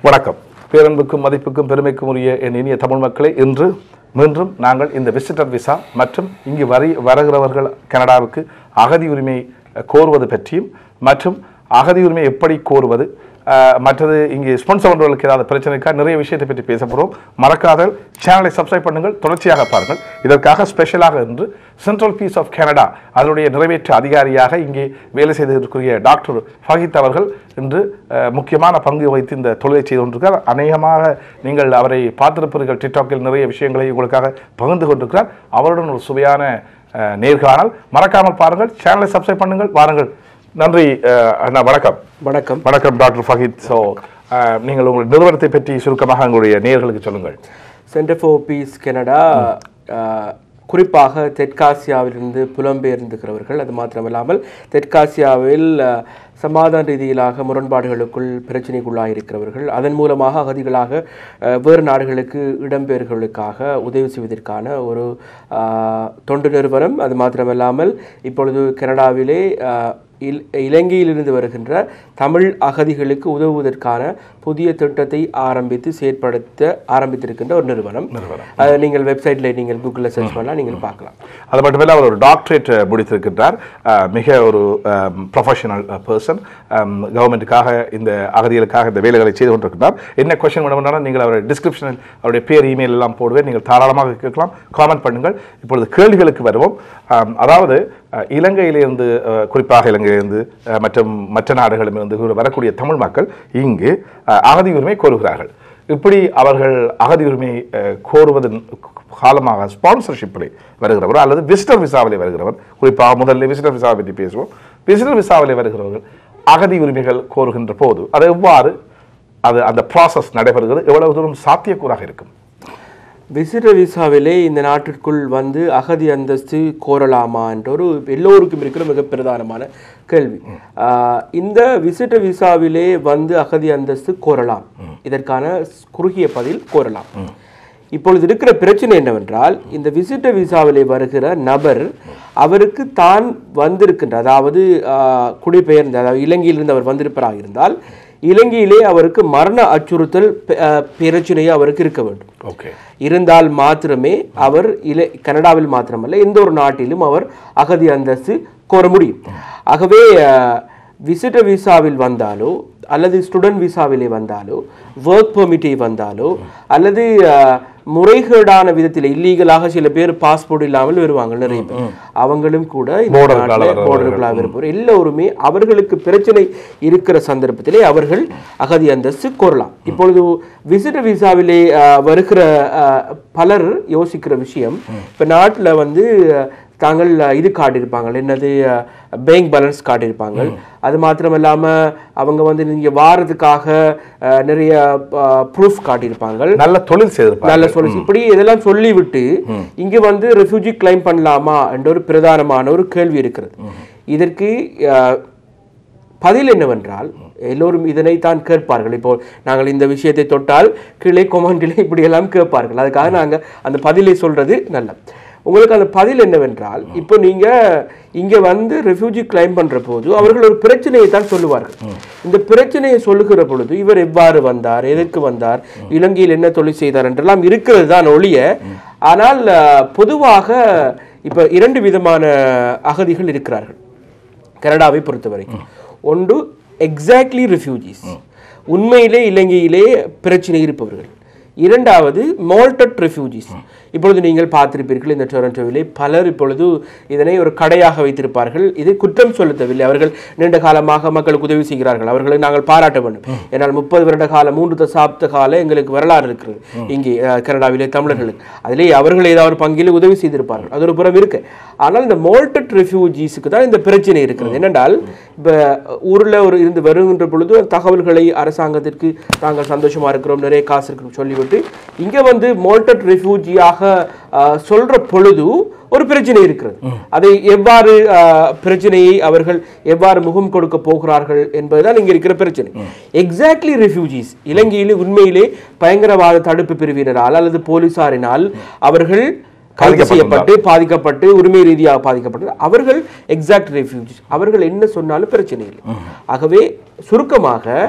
வணக்கம் பேரன்புக்கும் மதிப்புக்கும் பெருமைக்கும் உரிய என் இனிய தமிழ் மக்களே இன்று மீண்டும் நாங்கள் இந்த விசிட்டர் விசா மற்றும் இங்கு வரி வருகிறவர்கள் கனடாவுக்கு அகதி உரிமை அஹ், கோருவது பற்றியும் மற்றும் அகதி உரிமை எப்படி கோருவது அஹ், மற்றது இங்கே ஸ்பான்சர் பண்ணுறவர்களுக்கு ஏதாவது பிரச்சனைக்கா நிறைய விஷயத்தை பற்றி பேச போகிறோம் மறக்காத சேனலை சப்ஸ்கிரைப் பண்ணுங்கள் தொடர்ச்சியாக பாருங்கள் இதற்காக ஸ்பெஷலாக இன்று சென்ட்ரல் பீஸ் ஆஃப் கனடா அதனுடைய நிறைவேற்று அதிகாரியாக இங்கே வேலை செய்திருக்கிற டாக்டர் ஃபஹித் அவர்கள் இன்று அஹ், முக்கியமான பங்கு வகித்து இந்த தொழிலை செய்து கொண்டிருக்கிறார் அநேகமாக நீங்கள் அவரை பார்த்திருப்பீர்கள் டிக்டாக்கில் நிறைய விஷயங்களை உங்களுக்காக பகிர்ந்து கொண்டிருக்கிறார் அவருடன் ஒரு சுவையான அஹ், நேர்காணல் மறக்காமல் பாருங்கள் சேனலை சப்ஸ்கிரைப் பண்ணுங்கள் வாருங்கள் நன்றி அஹ், அண்ணா வணக்கம் வணக்கம் வணக்கம் டாக்டர் ஃபஹித் ஸோ நீங்கள் உங்கள் நிறுவனத்தை பற்றி சுருக்கமாக உங்களுடைய நேயர்களுக்கு சொல்லுங்கள் centre for peace Canada ah, குறிப்பாக தெற்காசியாவிலிருந்து புலம்பெயர்ந்துகிறவர்கள் அது மாத்திரமில்லாமல் தெற்காசியாவில் அஹ், சமாதான ரீதியிலாக முரண்பாடுகளுக்குள் பிரச்சனைக்குள்ளாயிருக்கிறவர்கள் அதன் மூலமாக அகதிகளாக அஹ், வேறு நாடுகளுக்கு இடம்பெயர்களுக்காக உதவி செய்வதற்கான ஒரு அஹ், தொண்டு நிறுவனம் அது மாத்திரமில்லாமல் இப்பொழுது கனடாவிலே அஹ், இல் இலங்கையிலிருந்து வருகின்ற தமிழ் அகதிகளுக்கு உதவுவதற்கான புதிய திட்டத்தை ஆரம்பித்து செயற்படுத்த ஆரம்பித்திருக்கின்ற ஒரு நிறுவனம் அதை நீங்கள் வெப்சைட்டில் நீங்கள் கூகுளில் சர்ச் பண்ணலாம் நீங்கள் பார்க்கலாம் அது மட்டுமில்ல அவர் ஒரு டாக்டரேட் முடித்திருக்கின்றார் அஹ், மிக ஒரு ப்ரொஃபஷனல் பர்சன் கவர்மெண்ட்டுக்காக இந்த அகதிகளுக்காக இந்த வேலைகளை செய்து கொண்டிருக்கிறார் என்ன கொஸ்டின் வேணும்னாலும் நீங்கள் அவருடைய டிஸ்கிரிப்ஷனில் அவருடைய பேர் இமெயில் எல்லாம் போடுவேன் நீங்கள் தாராளமாக கேட்கலாம் காமெண்ட் பண்ணுங்கள் இப்பொழுது கேள்விகளுக்கு வருவோம் அம், அதாவது அஹ், இலங்கையிலிருந்து அஹ், குறிப்பாக இலங்கையிலிருந்து அஹ், மற்றும் மற்ற நாடுகளிலிருந்து வரக்கூடிய தமிழ் மக்கள் இங்கு அஹ், அகதி உரிமை கோருகிறார்கள் இப்படி அவர்கள் அகதி உரிமை அஹ், கோருவதன் காலமாக ஸ்பான்சர்ஷிப்பில் வருகிறவர் அல்லது விசிட்டர் விசாவிலே வருகிறவர் குறிப்பாக முதல்ல விசிட்டர் விசாவை பற்றி பேசுவோம் விசிட்டர் விசாவிலே வருகிறவர்கள் அகதி உரிமைகள் கோருகின்ற போது அது எவ்வாறு அது அந்த ப்ராசஸ் நடைபெறுகிறது எவ்வளவு தூரம் சாத்தியக்கூறாக இருக்கும் விசிட்டர் விசாவிலே இந்த நாட்டிற்குள் வந்து அகதி அந்தஸ்து கோரலாமா என்ற ஒரு எல்லோருக்கும் இருக்கிற மிக பிரதானமான கேள்வி ஆஹ் இந்த விசிட்டர் விசாவிலே வந்து அகதி அந்தஸ்து கோரலாம் இதற்கான குறுகிய பதில் கோரலாம் இப்பொழுது இருக்கிற பிரச்சனை என்னவென்றால் இந்த விசிட்டர் விசாவிலே வருகிற நபர் அவருக்கு தான் வந்திருக்கின்ற அதாவது ஆஹ், குடிபெயர்ந்த அதாவது இலங்கையிலிருந்து அவர் வந்திருப்பராக இருந்தால் இலங்கையிலே அவருக்கு மரண அச்சுறுத்தல் பெ- ஆஹ், பிரச்சனை அவருக்கு இருக்க வேண்டும் ஓகே இருந்தால் மாத்திரமே அவர் இல கனடாவில் மாத்திரமல்ல எந்த ஒரு நாட்டிலும் அவர் அகதி அந்தஸ்து கோர முடியும் ஆகவே விசிட்டர் விசாவில் வந்தாலோ அல்லது ஸ்டூடெண்ட் விசாவிலே வந்தாலோ ஒர்க் பெர்மிட்டை வந்தாலோ அல்லது அஹ், முறைகேடான விதத்தில் இல்லீகலாக சில பேர் பாஸ்போர்ட் இல்லாமல் வருவாங்க நிறைய பேர் அவங்களும் கூட இந்த Border நாட்டில் க்குள்ளால வர்றவர்கள். border இருப்பவர் எல்லோருமே அவர்களுக்கு பிரச்சனை இருக்கிற சந்தர்ப்பத்திலே அவர்கள் அகதி அந்தஸ்து கோரலாம் இப்பொழுது விசிட்டர் விசாவிலே அஹ், வருகிற அஹ், பலர் யோசிக்கிற விஷயம் இப்ப நாட்டுல வந்து அஹ், தாங்கள் அஹ், இது காட்டியிருப்பாங்க என்னது பேங்க் பேலன்ஸ் காட்டியிருப்பாங்க அது மாத்திரம் இல்லாம அவங்க வந்து நீங்க வாரத்துக்காக அஹ், நிறைய ப்ரூஃப் காட்டியிருப்பாங்க நல்ல தொழில் செய்திருப்பார் நல்ல சொல்லி இப்படி இதெல்லாம் சொல்லிவிட்டு இங்க வந்து ரெஃப்யூஜி கிளைம் பண்ணலாமா என்ற ஒரு பிரதானமான ஒரு கேள்வி இருக்கிறது இதற்கு அஹ், பதில் என்னவென்றால் எல்லோரும் இதனைத்தான் கேட்பார்கள் இப்போ நாங்கள் இந்த விஷயத்தை தொட்டால் கீழே கொமெண்டிலே இப்படியெல்லாம் கேட்பார்கள் அதுக்காக நாங்க அந்த பதிலை சொல்றது நல்ல உங்களுக்கு அந்த பதில் என்னவென்றால் இப்போ நீங்க இங்க வந்து ரெஃப்யூஜி கிளைம் பண்ற போது அவர்கள் ஒரு பிரச்சனையை தான் சொல்லுவார்கள் இந்த பிரச்சனையை சொல்லுகிற பொழுது இவர் எவ்வாறு வந்தார் எதற்கு வந்தார் இலங்கையில் என்ன தொழில் செய்தார் என்றெல்லாம் இருக்கிறது தான் ஒழிய ஆனால் அஹ், பொதுவாக இப்ப இரண்டு விதமான அகதிகள் இருக்கிறார்கள் கனடாவை பொறுத்த வரைக்கும் ஒன்று எக்ஸாக்ட்லி ரெஃப்யூஜிஸ் உண்மையிலே இலங்கையிலே பிரச்சனை இருப்பவர்கள் இரண்டாவது மால்டட் ரெஃப்யூஜிஸ் இப்பொழுது நீங்கள் பார்த்திருப்பீர்கள் இந்த டொரண்டோவிலே பலர் இப்பொழுது இதனை ஒரு கடையாக வைத்திருப்பார்கள் இது குற்றம் செலுத்தவில்லை அவர்கள் நீண்ட காலமாக மக்களுக்கு உதவி செய்கிறார்கள் அவர்களை நாங்கள் பாராட்ட வேண்டும் ஏன்னால் முப்பது வருட கால மூன்று தசாப்த கால எங்களுக்கு வரலாறு இருக்கிறது இங்கே அஹ், கனடாவிலே தமிழர்களுக்கு அதிலே அவர்கள் ஏதாவது ஒரு பங்கில் உதவி செய்திருப்பார்கள் அது ஒரு புறம் இருக்கு ஆனால் இந்த மோல்டட் ரெஃப்யூஜிஸுக்கு தான் இந்த பிரச்சனை இருக்கிறது என்னென்றால் இப்போ ஊரில் ஒரு இருந்து வருகின்ற பொழுது அந்த தகவல்களை அரசாங்கத்திற்கு நாங்கள் சந்தோஷமா இருக்கிறோம் நிறைய காசு இருக்குன்னு சொல்லிவிட்டு இங்க வந்து மோல்டட் ரெஃப்யூஜியாக சொல்ற பொழுது ஒரு பிரச்சனை இருக்கிறது அதை எவ்வாறு ஆஹ், பிரச்சனையை அவர்கள் எவ்வாறு முகம் கொடுக்க போகிறார்கள் என்பதுதான் இங்க இருக்கிற பிரச்சனை எக்ஸாக்ட்லி ரெஃப்யூஜிஸ் இலங்கையிலே உண்மையிலே பயங்கரவாத தடுப்பு பிரிவினரால் அல்லது போலீசாரினால் அவர்கள் கைது செய்யப்பட்டு பாதிக்கப்பட்டு உரிமை ரீதியாக பாதிக்கப்பட்டு அவர்கள் எக்ஸாக்ட் ரெஃப்யூஜிஸ் அவர்கள் என்ன சொன்னாலும் பிரச்சனை இல்லை ஆகவே சுருக்கமாக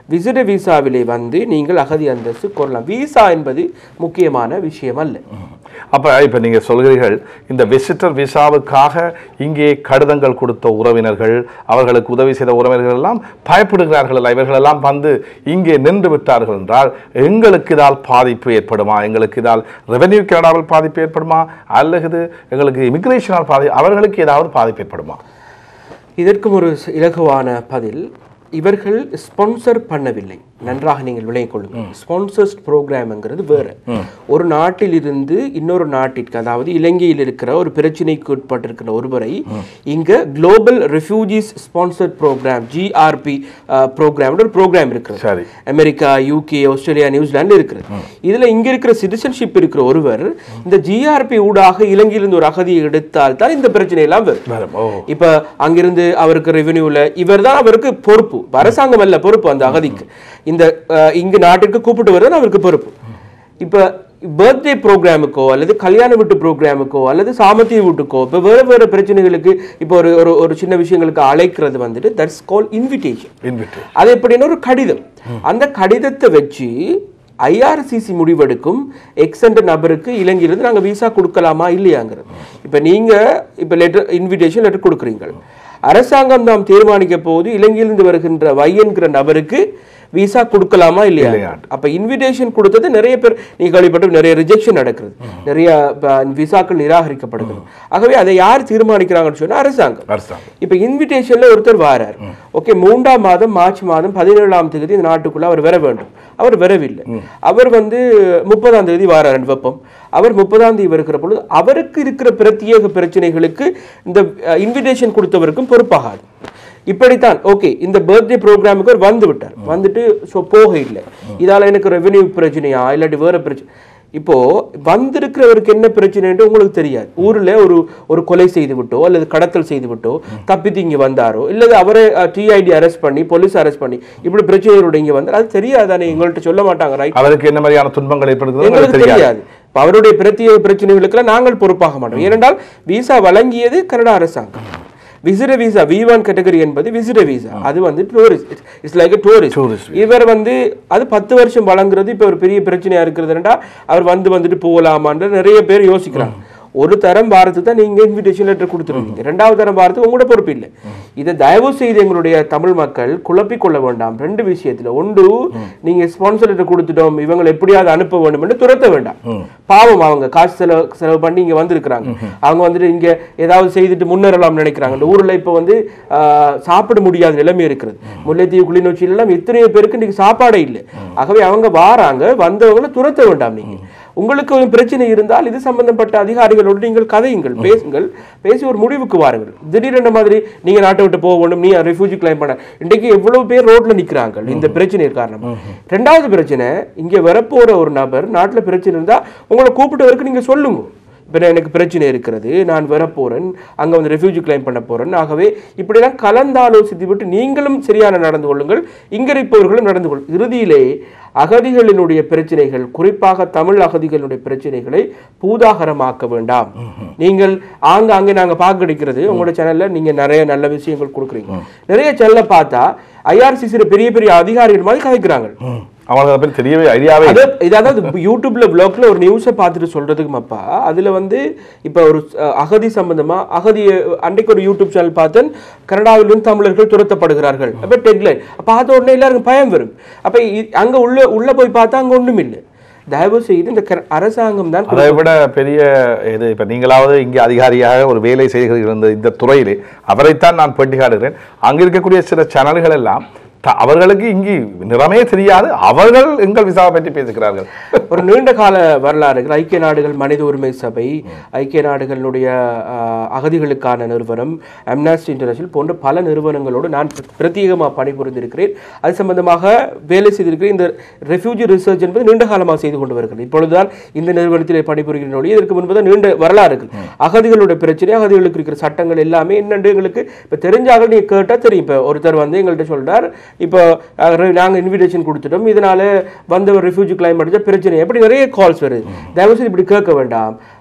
விசிட விசாவிலே வந்து நீங்கள் அகதி அந்தஸ்து கோரலாம் விசா என்பது முக்கியமான விஷயம் அல்ல அப்ப இப்ப நீங்க சொல்கிறீர்கள் இந்த விசிட்டர் விசாவுக்காக இங்கே கடிதங்கள் கொடுத்த உறவினர்கள் அவர்களுக்கு உதவி செய்த உறவினர்கள் எல்லாம் பயப்படுகிறார்கள் அல்ல, இவர்கள் எல்லாம் வந்து இங்கே நின்று விட்டார்கள் என்றால் எங்களுக்கு இதால் பாதிப்பு ஏற்படுமா எங்களுக்கு இதால் ரெவென்யூ கனடாவில் பாதிப்பு ஏற்படுமா அல்லது எங்களுக்கு இமிகிரேஷனால் பாதி அவர்களுக்கு ஏதாவது பாதிப்பு ஏற்படுமா இதற்கும் ஒரு ஸ்- இலகுவான பதில் இவர்கள் ஸ்பான்சர் பண்ணவில்லை நன்றாக நீங்கள் விளங்கிக் கொள்ளுங்கள் ஸ்பான்சர்ஸ் ப்ரோக்ராம்ங்கிறது வேற ஒரு நாட்டில் இருந்து இன்னொரு நாட்டிற்கு அதாவது இலங்கையில் இருக்கிற ஒரு பிரச்சனைக்கு உட்பட்டிருக்கிற ஒருவரை இங்க global refugees sponsored program GRP program ஒரு ப்ரோக்ராம் இருக்கிறது சரி அமெரிக்கா யூகே ஆஸ்திரேலியா நியூசிலாந்து இருக்கிறது இதுல இங்க இருக்கிற சிட்டிசன்ஷிப் இருக்கிற ஒருவர் இந்த ஜிஆர்பி ஊடாக இலங்கையிலிருந்து ஒரு அகதியை எடுத்தால் தான் இந்த பிரச்சனை எல்லாம் வரும் வரும். ஓ இப்ப அங்கிருந்து அவருக்கு ரெவென்யூல இவர் தான் அவருக்கு பொறுப்பு அரசாங்கம் அல்ல பொறுப்பு அந்த அகதிக்கு இந்த அஹ், இங்கு நாட்டிற்கு கூப்பிட்டு வருவது அவருக்கு பொறுப்பு இப்ப பர்த்டே ப்ரோக்ராமுக்கோ அல்லது கல்யாண வீட்டு ப்ரோக்ராமுக்கோ அல்லது சாமத்திய வீட்டுக்கோ இப்போ வேறு வேறு பிரச்சனைகளுக்கு இப்போ ஒரு ஒரு ஒரு சின்ன விஷயங்களுக்கு அழைக்கிறது வந்துட்டு தட்ஸ் கால் இன்விடேஷன் இன்விட்டு அது எப்படின்னா ஒரு கடிதம் அந்த கடிதத்தை வச்சு ஐஆர்சிசி முடிவெடுக்கும் எக்ஸ் என்ற நபருக்கு இலங்கையிலிருந்து நாங்கள் விசா கொடுக்கலாமா இல்லையாங்கிறது இப்போ நீங்கள் இப்போ லெட்டர் இன்விடேஷன் லெட்டர் கொடுக்குறீங்க அரசாங்கம் நாம் தீர்மானிக்க போது இலங்கையிலிருந்து வருகின்ற வை என்கிற நபருக்கு விசா கொடுக்கலாமா இல்லையா இல்லையா. அப்ப இன்விடேஷன் கொடுத்தது நிறைய பேர் நீ கேள்விப்பட்டு நிறைய ரிஜெக்ஷன் நடக்கிறது நிறைய விசாக்கள் நிராகரிக்கப்படுகிறது ஆகவே அதை யார் தீர்மானிக்கிறாங்கன்னு சொன்னா அரசாங்கம் அரசாங்கம் இப்ப இன்விடேஷன்ல ஒருத்தர் வாரார் ஓகே மூன்றாம் மாதம் மார்ச் மாதம் பதினேழாம் தேதி இந்த நாட்டுக்குள்ள அவர் வர வேண்டும் அவர் வரவில்லை அவர் வந்து முப்பதாம் தேதி வாரார் வெப்பம் அவர் முப்பதாம் தேதி வருகிற பொழுது அவருக்கு இருக்கிற பிரத்யேக பிரச்சனைகளுக்கு இந்த இன்விடேஷன் கொடுத்தவருக்கும் பொறுப்பாகாது இப்படித்தான் ஓகே இந்த பர்த்டே ப்ரோக்ராமுக்கு அவர் வந்து விட்டார் வந்துட்டு ஸோ போக இல்லை இதால எனக்கு ரெவென்யூ பிரச்சனையா இல்லாட்டி வேற பிரச்சனை இப்போ வந்திருக்கிறவருக்கு என்ன பிரச்சனைன்னு உங்களுக்கு தெரியாது ஊர்ல ஒரு ஒரு கொலை செய்து விட்டோ அல்லது கடத்தல் செய்து விட்டோ தப்பித்து இங்க வந்தாரோ இல்லது அவரை டிஐடி அரெஸ்ட் பண்ணி போலீஸ் அரெஸ்ட் பண்ணி இப்படி பிரச்சனையோட இங்க வந்தார் அது தெரியாதானே எங்கள்கிட்ட சொல்ல மாட்டாங்க ரைட் அவருக்கு என்ன மாதிரியான துன்பங்கள் ஏற்படுகிறது எங்களுக்கு தெரியாது இப்ப அவருடைய பிரத்யேக பிரச்சனைகளுக்கெல்லாம் நாங்கள் பொறுப்பாக மாட்டோம் ஏனென்றால் விசா வழங்கியது கனடா அரசாங்கம் visitor visa V one category என்பது விசிற விசா அது வந்து tourist it's like tourist Tourist இவர் வந்து அது பத்து வருஷம் வழங்குறது இப்ப ஒரு பெரிய பிரச்சனையா இருக்கிறதுனா அவர் வந்து வந்துட்டு போகலாமான்னு நிறைய பேர் யோசிக்கிறாங்க ஒரு தரம் வாரத்துக்கு தான் நீங்க இன்விடேஷன் லெட்டர் கொடுத்துருவீங்க ரெண்டாவது தரம் வாரத்துக்கு உங்களோட பொறுப்பு இல்லை இதை தயவு செய்து எங்களுடைய தமிழ் மக்கள் குழப்பிக் கொள்ள வேண்டாம் ரெண்டு விஷயத்துல ஒன்று நீங்க ஸ்பான்சர் லெட்டர் கொடுத்துட்டோம் இவங்களை எப்படியாவது அனுப்ப வேண்டும் என்று துரத்த வேண்டாம் பாவம் அவங்க காசு செலவு செலவு பண்ணி இங்க வந்திருக்கிறாங்க அவங்க வந்துட்டு இங்க ஏதாவது செய்துட்டு முன்னேறலாம் நினைக்கிறாங்க இந்த ஊர்ல இப்ப வந்து ஆஹ், சாப்பிட முடியாத நிலைமை இருக்கிறது முல்லைத்தீவு கிளிநொச்சியில எல்லாம் எத்தனையோ பேருக்கு இன்னைக்கு சாப்பாடே இல்லை ஆகவே அவங்க வாராங்க வந்தவங்களை துரத்த வேண்டாம் நீங்க உங்களுக்கு ஒரு பிரச்சனை இருந்தால் இது சம்பந்தப்பட்ட அதிகாரிகளோடு நீங்கள் கதையுங்கள் பேசுங்கள் பேசி ஒரு முடிவுக்கு வாருங்கள் திடீரென மாதிரி நீங்க நாட்டை விட்டு போக வேண்டும் நீ ரெஃப்யூஜி கிளைம் பண்ண இன்றைக்கு எவ்வளவு பேர் ரோட்ல நிக்கிறாங்க இந்த பிரச்சனை காரணமா ரெண்டாவது பிரச்சனை இங்க வரப்போற ஒரு நபர் நாட்டுல பிரச்சனை இருந்தா உங்களை கூப்பிட்டவருக்கு நீங்க சொல்லுங்க இப்போ எனக்கு பிரச்சனை இருக்கிறது நான் வரப்போறேன் அங்க வந்து ரெஃப்யூஜி கிளைம் பண்ண போறேன் ஆகவே இப்படிலாம் கலந்தாலோசித்து விட்டு நீங்களும் சரியான நடந்து கொள்ளுங்கள் இங்க இருப்பவர்களும் நடந்து கொள் இறுதியிலே அகதிகளினுடைய பிரச்சனைகள் குறிப்பாக தமிழ் அகதிகளுடைய பிரச்சனைகளை பூதாகரமாக்க வேண்டாம் நீங்கள் ஆங்காங்கே நாங்க பார்க்கடிக்கிறது உங்களோட சேனல்ல நீங்க நிறைய நல்ல விஷயங்கள் கொடுக்குறீங்க நிறைய சேனல்ல பார்த்தா ஐஆர்சிசி பெரிய பெரிய அதிகாரிகள் மாதிரி கதைக்கிறாங்க ம். அவங்களுக்கு அதை பற்றி தெரியவே ஐடியாவே அது இது அதாவது இப்ப யூடியூப்ல வ்ளாக்ல ஒரு நியூஸை பார்த்துட்டு சொல்றதுக்கு மப்பா அதுல வந்து இப்ப ஒரு அஹ், அகதி சம்பந்தமா அகதி அன்றைக்கு ஒரு யூடியூப் சேனல் பார்த்தேன் கனடாவிலிருந்து தமிழர்கள் துரத்தப்படுகிறார்கள் அப்ப டெட்லைன் பார்த்த உடனே எல்லாருக்கும் பயம் வரும் அப்ப இ- அங்க உள்ள உள்ள போய் பார்த்தா அங்க ஒண்ணும் இல்லை தயவு செய்து இந்த கர- அரசாங்கம் தான் அதை விட பெரிய இது இப்போ நீங்களாவது இங்கே அதிகாரியாக ஒரு வேலை செய்கிறீர்கள் இந்த இந்த துறையிலே அவரைத்தான் நான் பேட்டி காடுகிறேன் அங்கே இருக்கக்கூடிய சில சேனல்கள் எல்லாம் த- அவர்களுக்கு இங்கு நிறமே தெரியாது அவர்கள் எங்கள் விசாவை பற்றி பேசுகிறார்கள் ஒரு நீண்ட கால வரலாறு இருக்கு. ஐக்கிய நாடுகள் மனித உரிமை சபை ஐக்கிய நாடுகளுடைய ஆஹ், அகதிகளுக்கான நிறுவனம் அம்னாஸ்டி இன்டர்நேஷனல் போன்ற பல நிறுவனங்களோடு நான் பிர- பிரத்யேகமாக பணிபுரிந்திருக்கிறேன் அது சம்பந்தமாக வேலை செய்திருக்கிறேன் இந்த ரெஃப்யூஜி ரிசர்ச் என்பது நீண்ட காலமாக செய்து கொண்டு வருகிறது இப்பொழுதுதான் இந்த நிறுவனத்திலே பணிபுரிகின்ற ஒழிய இதற்கு முன்பு தான் நீண்ட வரலாறு இருக்கு அகதிகளுடைய பிரச்சனை அகதிகளுக்கு இருக்கிற சட்டங்கள் எல்லாமே என்னென்று எங்களுக்கு இப்போ தெரிஞ்சாக நீங்க கேட்டால் தெரியும் இப்போ ஒருத்தர் வந்து எங்கள்கிட்ட சொல்றார் இப்போ அஹ், re- நாங்க இன்விடேஷன் கொடுத்துட்டோம் இதனால வந்தவர் ரிஃப்யூஜி கிளைம் அடிச்சா பிரச்சனை எப்படி நிறைய கால்ஸ் வருது தயவு செய்து இப்படி கேட்க வேண்டாம்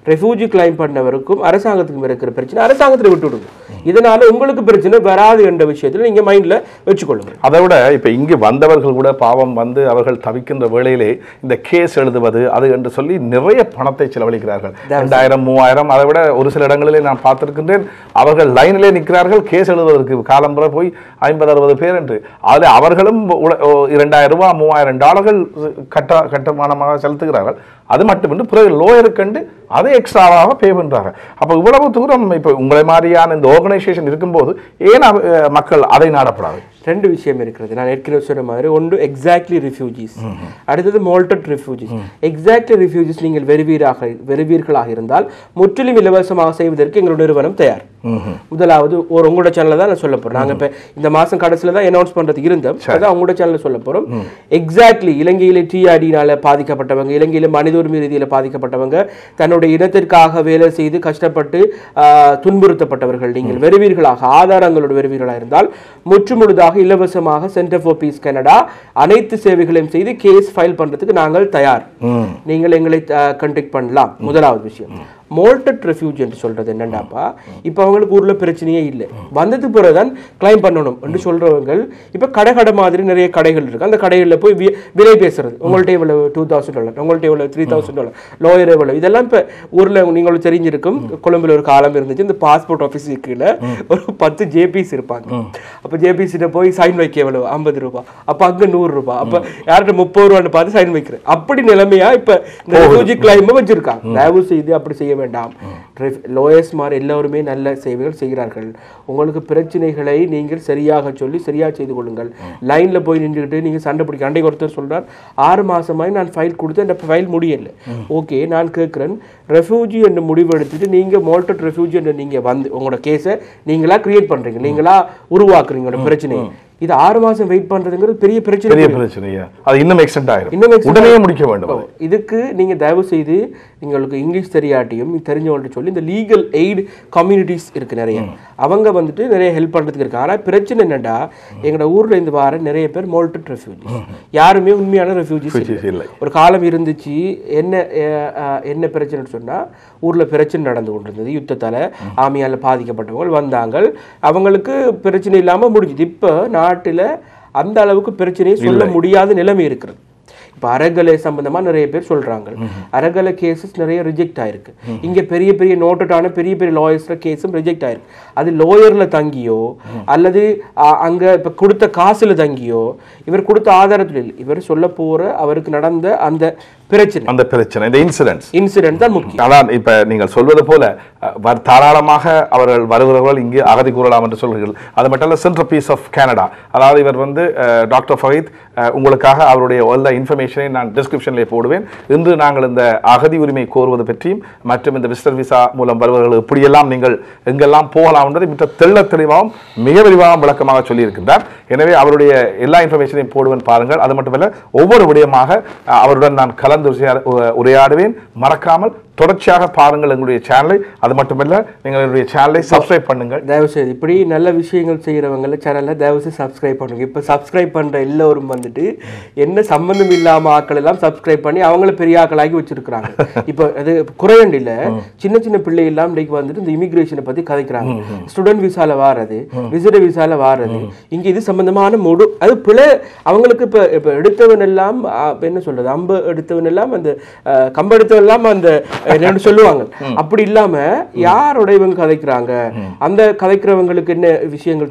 ரெஃப்யூஜி கிளைம் பண்ணவருக்கும் அரசாங்கத்துக்கும் இருக்கிற பிரச்சனை அரசாங்கத்தில் விட்டு விடுங்க இதனால உங்களுக்கு பிரச்சனை வராது என்ற விஷயத்துல நீங்க மைண்ட்ல வச்சுக்கொள்ளுங்க அதை விட இப்ப இங்கு வந்தவர்கள் கூட பாவம் வந்து அவர்கள் தவிக்கின்ற வேளையிலே இந்த கேஸ் எழுதுவது அது என்று சொல்லி நிறைய பணத்தை செலவழிக்கிறார்கள் ரெண்டாயிரம் மூவாயிரம் அதை விட ஒரு சில இடங்களிலே நான் பார்த்திருக்கின்றேன் அவர்கள் லைனிலே நிற்கிறார்கள் கேஸ் எழுதுவதற்கு காலம்புற போய் ஐம்பது அறுபது பேர் என்று அதில் அவர்களும் உல- ஓ, இரண்டாயிரம் ரூபாய் மூவாயிரம் டாலர்கள் கட்ட கட்டுமானமாக செலுத்துகிறார்கள் அது மட்டுமின்றி பிறகு லோயருக்கு கண்டு அதை எக்ஸ்ட்ராவாக பே பண்றாங்க அப்போ இவ்வளவு தூரம் இப்போ உங்களை மாதிரியான இந்த ஆர்கனைசேஷன் இருக்கும்போது ஏன் அவ- அஹ் மக்கள் அதை நாடப்படாது ரெண்டு விஷயம் இருக்கிறது நான் ஏற்கனவே சொன்ன மாதிரி ஒன்று எக்ஸாக்ட்லி ரிஃப்யூஜிஸ் அடுத்தது மோல்டட் ரிஃப்யூஜிஸ் எக்ஸாக்ட்லி ரிஃப்யூஜிஸ் நீங்கள் வெறுவீராக வெறுவீர்களாக இருந்தால் முற்றிலும் இலவசமாக செய்வதற்கு எங்களுடைய நிறுவனம் தயார் முதலாவது ஒரு உங்களோட சேனல்ல தான் நான் சொல்ல போறேன் நாங்க இப்ப இந்த மாசம் கடைசியில தான் அனௌன்ஸ் பண்றதுக்கு இருந்தோம் அதான் உங்களோட சேனல்ல சொல்ல போறோம் எக்ஸாக்ட்லி இலங்கையில டிஆர்டினால பாதிக்கப்பட்டவங்க இலங்கையில மனித உரிமை ரீதியில பாதிக்கப்பட்டவங்க தன்னுடைய இனத்திற்காக வேலை செய்து கஷ்டப்பட்டு ஆஹ், துன்புறுத்தப்பட்டவர்கள் நீங்கள் வெறுவீர்களாக ஆதாரங்களோட வெறுவீர்களாக இருந்தால் முற்றுமுழுதாக இலவசமாக சென்டர் ஃபார் பீஸ் கனடா அனைத்து சேவைகளையும் செய்து கேஸ் ஃபைல் பண்றதுக்கு நாங்கள் தயார் நீங்கள் எங்களை கண்டெக்ட் பண்ணலாம் முதலாவது விஷயம் மோல்டட் ரெஃப்யூஜ் என்று சொல்றது என்னண்டாப்பா இப்போ அவங்களுக்கு ஊர்ல பிரச்சனையே இல்லை வந்தது பிறகுதான் கிளைம் பண்ணணும் என்று சொல்றவங்க இப்போ கடை கடை மாதிரி நிறைய கடைகள் இருக்கு அந்த கடைகளில் போய் வி- விலை பேசுறது உங்கள்ட்ட இவ்வளவு டூ தௌசண்ட் டாலர் உங்கள்ட்ட இவ்வளவு த்ரீ தௌசண்ட் டாலர் லோயர் எவ்வளவு இதெல்லாம் இப்போ ஊர்ல நீங்களும் தெரிஞ்சிருக்கும் கொழும்புல ஒரு காலம் இருந்துச்சு இந்த பாஸ்போர்ட் ஆஃபீஸுக்கு கீழே ஒரு பத்து ஜேபிஸ் இருப்பாங்க அப்போ ஜேபிசிட்ட போய் சைன் வைக்க எவ்வளவு ஐம்பது ரூபாய் அப்போ அங்க நூறு ரூபாய் அப்போ யார்கிட்ட முப்பது ரூபான்னு பார்த்து சைன் வைக்கிறேன் அப்படி நிலைமையா இப்போ இந்த ரெஃப்யூஜி கிளைம் வச்சிருக்காங்க தயவு செய்து அப்படி செய்ய வேண்டாம் லோயர்ஸ் மாதிரி எல்லோருமே நல்ல சேவைகள் செய்கிறார்கள் உங்களுக்கு பிரச்சனைகளை நீங்கள் சரியாக சொல்லி சரியாக செய்து கொள்ளுங்கள் லைன்ல போய் நின்றுக்கிட்டு நீங்க சண்டை பிடிக்க அன்றைக்கு ஒருத்தர் சொல்றார் ஆறு மாசமாய் நான் ஃபைல் கொடுத்து அந்த ஃபைல் முடியல ஓகே நான் கேட்குறேன் ரெஃப்யூஜி என்று முடிவு எடுத்துட்டு நீங்க மோல்டட் ரெஃப்யூஜி என்று நீங்க வந்து உங்களோட கேஸை நீங்களா கிரியேட் பண்றீங்க நீங்களா உருவாக்குறீங்க உங்களோட பிரச்சனையை இது ஆறு மாசம் வெயிட் பண்றதுங்கிறது பெரிய பிரச்சனை பெரிய பிரச்சனையா அது இன்னும் எக்ஸ்டெண்ட் ஆயிரும் இன்னும் extend உடனே முடிக்க வேண்டும் அது. இதுக்கு நீங்க தயவு செய்து உங்களுக்கு இங்கிலீஷ் தெரியாட்டியும் தெரிஞ்சவங்கள்ட்ட சொல்லி இந்த லீகல் எய்ட் கம்யூனிட்டிஸ் இருக்கு நிறைய அவங்க வந்துட்டு நிறைய ஹெல்ப் பண்றதுக்கு இருக்கு ஆனா பிரச்சனை என்னடா எங்களோட ஊர்ல இருந்து வர நிறைய பேர் மோல்டட் ரெஃப்யூஜிஸ் யாருமே உண்மையான ரெஃப்யூஜிஸ் Refugees இல்லை ஒரு காலம் இருந்துச்சு என்ன அஹ், அஹ், என்ன பிரச்சனைன்னு சொன்னா ஊர்ல பிரச்சனை நடந்து கொண்டிருந்தது யுத்தத்தால ஆமியால பாதிக்கப்பட்டவங்க வந்தாங்க அவங்களுக்கு பிரச்சனை இல்லாம முடிஞ்சுது இப்ப நாட்டுல அந்த அளவுக்கு பிரச்சனையை சொல்ல முடியாத நிலைமை இருக்கிறது இப்ப அறகலை சம்பந்தமா நிறைய பேர் சொல்றாங்க அறகலை கேசஸ் நிறைய ரிஜெக்ட் ஆயிருக்கு இங்க பெரிய பெரிய நோட்டடான பெரிய பெரிய லாயர்ஸ்ல கேஸும் ரிஜெக்ட் ஆயிருக்கு அது லோயர்ல தங்கியோ அல்லது அ- அங்க இப்ப கொடுத்த காசுல தங்கியோ இவர் கொடுத்த ஆதாரத்தில் இல்லை இவர் சொல்ல போற அவருக்கு நடந்த அந்த பிரச்சனை அந்த பிரச்சனை இந்த இன்சிடென்ட்ஸ் இன்சிடென்ட் தான் முக்கியம் அதான் இப்ப நீங்கள் சொல்வது போல அஹ், வர்- தாராளமாக அவர்கள் வருகிறவர்கள் இங்கு அகதி கூறலாம் என்று சொல்கிறீர்கள் அது மட்டும் இல்ல சென்ட்ரல் பீஸ் ஆஃப் கனடா அதாவது இவர் வந்து அஹ், டாக்டர் ஃபஹீத் அஹ், உங்களுக்காக அவருடைய எல்லா இன்ஃபர்மேஷனை நான் டிஸ்கிரிப்ஷனில் போடுவேன் இன்று நாங்கள் இந்த அகதி உரிமை கோருவது பற்றியும் மற்றும் இந்த விசிட்டர் விசா மூலம் வருபவர்கள் எப்படியெல்லாம் நீங்கள் எங்கெல்லாம் போகலாம் என்பதை மிக தெள்ள தெளிவாகவும் மிக விரிவாகவும் விளக்கமாக சொல்லியிருக்கின்றார் எனவே அவருடைய எல்லா இன்ஃபர்மேஷனையும் போடுவேன் பாருங்கள் அது மட்டுமல்ல ஒவ்வொரு விடயமாக அஹ், அவருடன் நான் கலந்து உரையா- உ- உரையாடுவேன் மறக்காமல் தொடர்ச்சியாக பாருங்கள் எங்களுடைய சேனலை அது மட்டுமல்ல நீங்கள் என்னுடைய சேனலை சப்ஸ்கிரைப் பண்ணுங்கள் தயவு செய்து இப்படி நல்ல விஷயங்கள் செய்கிறவங்கள சேனல்ல தயவு செய்து சப்ஸ்கிரைப் பண்ணுங்க இப்போ சப்ஸ்கிரைப் பண்ற எல்லோரும் வந்துட்டு என்ன சம்பந்தம் இல்லாம ஆட்கள் எல்லாம் சப்ஸ்கிரைப் பண்ணி அவங்கள பெரிய ஆக்களாக்கி வச்சிருக்கிறாங்க இப்போ அது குறையண்டில சின்ன சின்ன பிள்ளை எல்லாம் இன்னைக்கு வந்துட்டு இந்த இமிகிரேஷனை பத்தி கதைக்கிறாங்க ஸ்டூடெண்ட் விசால வாரது விசிட்டர் விசால வாரது இங்க இது சம்பந்தமான முழு அது பிள்ளை அவங்களுக்கு இப்ப இப்ப எடுத்தவன் எல்லாம் ஆ, இப்ப என்ன சொல்றது அம்பு எடுத்தவன் எல்லாம் அந்த அஹ், கம்பு எடுத்தவன் எல்லாம் அந்த என்னன்னு சொல்லுவாங்க அப்படி இல்லாம யாரோட இவங்க கதைக்கிறாங்க அந்த கதைக்கிறவங்களுக்கு என்ன விஷயங்கள்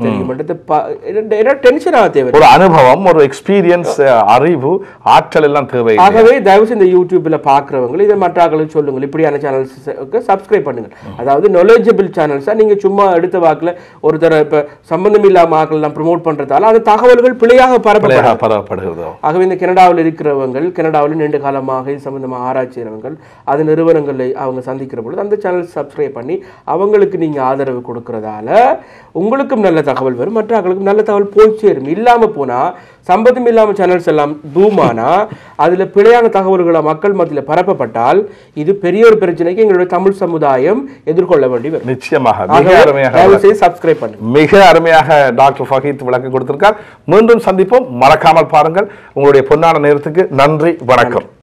தெரியும் டென்ஷன் ஆக தேவை ஒரு அனுபவம் ஒரு எக்ஸ்பீரியன்ஸ் அறிவு ஆற்றல் எல்லாம் தேவை ஆகவே தயவு செய்து இந்த யூடியூப்ல பாக்குறவங்க இதை மற்ற ஆட்களுக்கு சொல்லுங்கள் இப்படியான சேனல்ஸுக்கு சப்ஸ்கிரைப் பண்ணுங்க அதாவது knowledgeable சேனல்ஸா நீங்க சும்மா எடுத்த வாக்குல ஒரு தர இப்ப சம்பந்தம் இல்லாம ஆட்கள் எல்லாம் ப்ரோமோட் பண்றதால அந்த தகவல்கள் பிழையாக பரப்பப்படும் பிள்ளையாக பரவப்படுகிறதோ ஆகவே இந்த கனடாவில் இருக்கிறவங்க கனடாவில் நீண்ட காலமாக இது சம்பந்தமாக ஆராய்ச்சி செய்கிறவங்க அது நிறுவனங்களை அவங்க சந்திக்கிற பொழுது அந்த சேனல் சப்ஸ்கிரைப் பண்ணி அவங்களுக்கு நீங்க ஆதரவு கொடுக்கறதால உங்களுக்கும் நல்ல தகவல் வரும் மற்ற ஆட்களுக்கும் நல்ல தகவல் போய் சேரும் இல்லாம போனா சம்பந்தம் இல்லாம சேனல்ஸ் எல்லாம் பூமானா அதுல பிழையான தகவல்களை மக்கள் மத்தியில பரப்பப்பட்டால் இது பெரிய ஒரு பிரச்சனைக்கு எங்களுடைய தமிழ் சமுதாயம் எதிர்கொள்ள வேண்டி வரும் நிச்சயமாக மிக ஆகவே அருமையாக தயவு செய்து சப்ஸ்கிரைப் பண்ணுங்க மிக அருமையாக டாக்டர் ஃபஹீத் விளக்கம் கொடுத்திருக்கார் மீண்டும் சந்திப்போம் மறக்காமல் பாருங்கள் உங்களுடைய பொன்னான நேரத்துக்கு நன்றி வணக்கம்